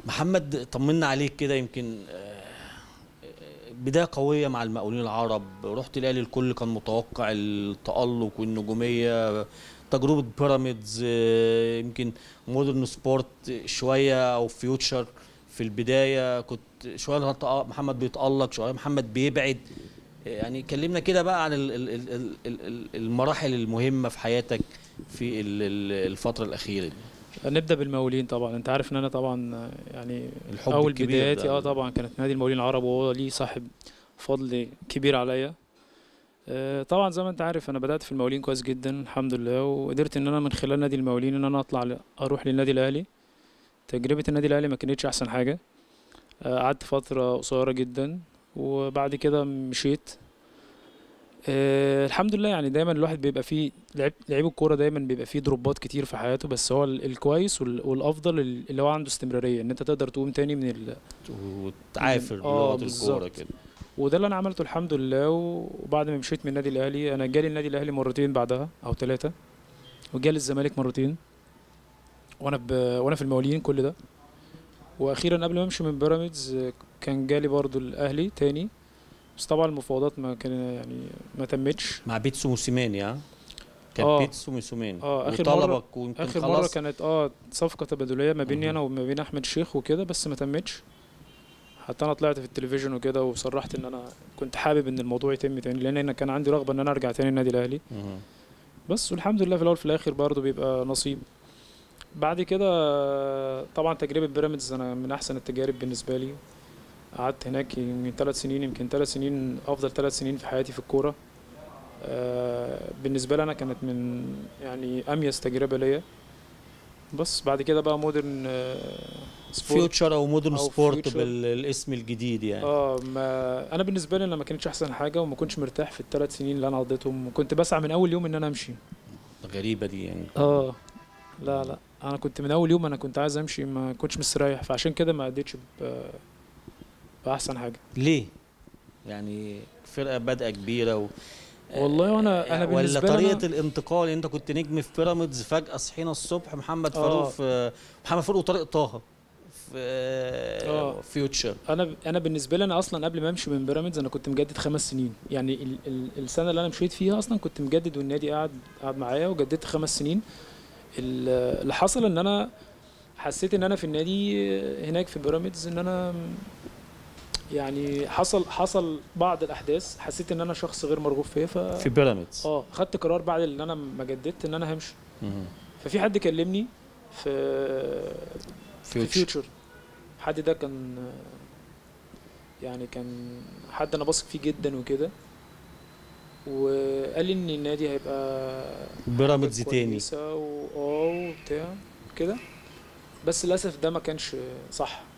محمد طمنا عليك كده يمكن آه، بداية قوية مع المقاولين العرب رحت الاهلي الكل كان متوقع التألق والنجومية تجربة بيراميدز آه، يمكن مودرن سبورت شوية او فيوتشر في البداية كنت شوية التأ- محمد بيتألق شوية محمد بيبعد يعني كلمنا كده بقى عن ال- ال- ال- ال- ال- المراحل المهمة في حياتك في ال- ال- الفترة الأخيرة دي نبدا بالمقاولين طبعا انت عارف ان انا طبعا يعني الحب اول الكبير بداياتي ده. اه طبعا كانت نادي المقاولين العرب وهو ليه صاحب فضل كبير عليا آه، طبعا زي ما انت عارف انا بدات في المقاولين كويس جدا الحمد لله وقدرت ان انا من خلال نادي المقاولين ان انا اطلع ل- اروح للنادي الاهلي تجربه النادي الاهلي ما كانتش احسن حاجه آه، قعدت فتره قصيره جدا وبعد كده مشيت أه الحمد لله يعني دايما الواحد بيبقى فيه لعيب لعيب الكوره دايما بيبقى فيه دروبات كتير في حياته بس هو ال- الكويس وال- والافضل اللي هو عنده استمراريه ان انت تقدر تقوم تاني من ال... وتعافر آه، بلغة الكورة بالظبط. كده وده اللي انا عملته الحمد لله وبعد ما مشيت من النادي الاهلي انا جالي النادي الاهلي مرتين بعدها او ثلاثه وجالي الزمالك مرتين وانا ب... وانا في المقاولين كل ده واخيرا قبل ما امشي من بيراميدز آه، كان جالي برضو الاهلي تاني بس طبعا المفاوضات ما كان يعني ما تمتش مع بيتسو موسيماني ها كان آه. بيتسو موسيماني آه، آخر مرة- وطلبك ويمكن اخر خلاص مره كانت اه صفقه تبادليه ما بيني مهم. انا وما بين احمد شيخ وكده بس ما تمتش حتى انا طلعت في التلفزيون وكده وصرحت ان انا كنت حابب ان الموضوع يتم تاني لان انا كان عندي رغبه ان انا ارجع تاني النادي الاهلي مهم. بس والحمد لله في الاول في الاخر برضه بيبقى نصيب بعد كده طبعا تجربه بيراميدز انا من احسن التجارب بالنسبه لي قعدت هناك من ثلاث سنين يمكن ثلاث سنين افضل ثلاث سنين في حياتي في الكوره آه، بالنسبه لي انا كانت من يعني اميز تجربه ليا بس بعد كده بقى مودرن سبورت فيوتشر او مودرن أو سبورت future. بالاسم الجديد يعني اه ما انا بالنسبه لي انا ما كانتش احسن حاجه وما كنتش مرتاح في الثلاث سنين اللي انا قضيتهم وكنت بسعى من اول يوم ان انا امشي غريبة دي يعني اه لا لا انا كنت من اول يوم انا كنت عايز امشي ما كنتش مستريح فعشان كده ما اديتش ب- باحسن حاجه ليه؟ يعني فرقة بادئة كبيرة و... والله وأنا- أنا ولا بالنسبة لي طريقة أنا- الانتقال انت كنت نجم في بيراميدز فجأة صحينا الصبح محمد آه. فاروق في محمد فاروق وطارق طه في آه. فيوتشر انا انا بالنسبه لي انا اصلا قبل ما امشي من بيراميدز انا كنت مجدد خمس سنين يعني ال ال السنه اللي انا مشيت فيها اصلا كنت مجدد والنادي قاعد قاعد معايا وجددت خمس سنين ال- اللي حصل ان انا حسيت ان انا في النادي هناك في بيراميدز ان انا يعني حصل حصل بعض الاحداث حسيت ان انا شخص غير مرغوب فيا ف في بيراميدز اه خدت قرار بعد ان انا ما جددت ان انا همشي مهم. ففي حد كلمني في في فيوتشر فيوتشر الحد ده كان يعني كان حد انا بثق فيه جدا وكده وقال لي ان النادي هيبقى بيراميدز حاجة تاني كويسة و- اه وبتاع كده بس للاسف ده ما كانش صح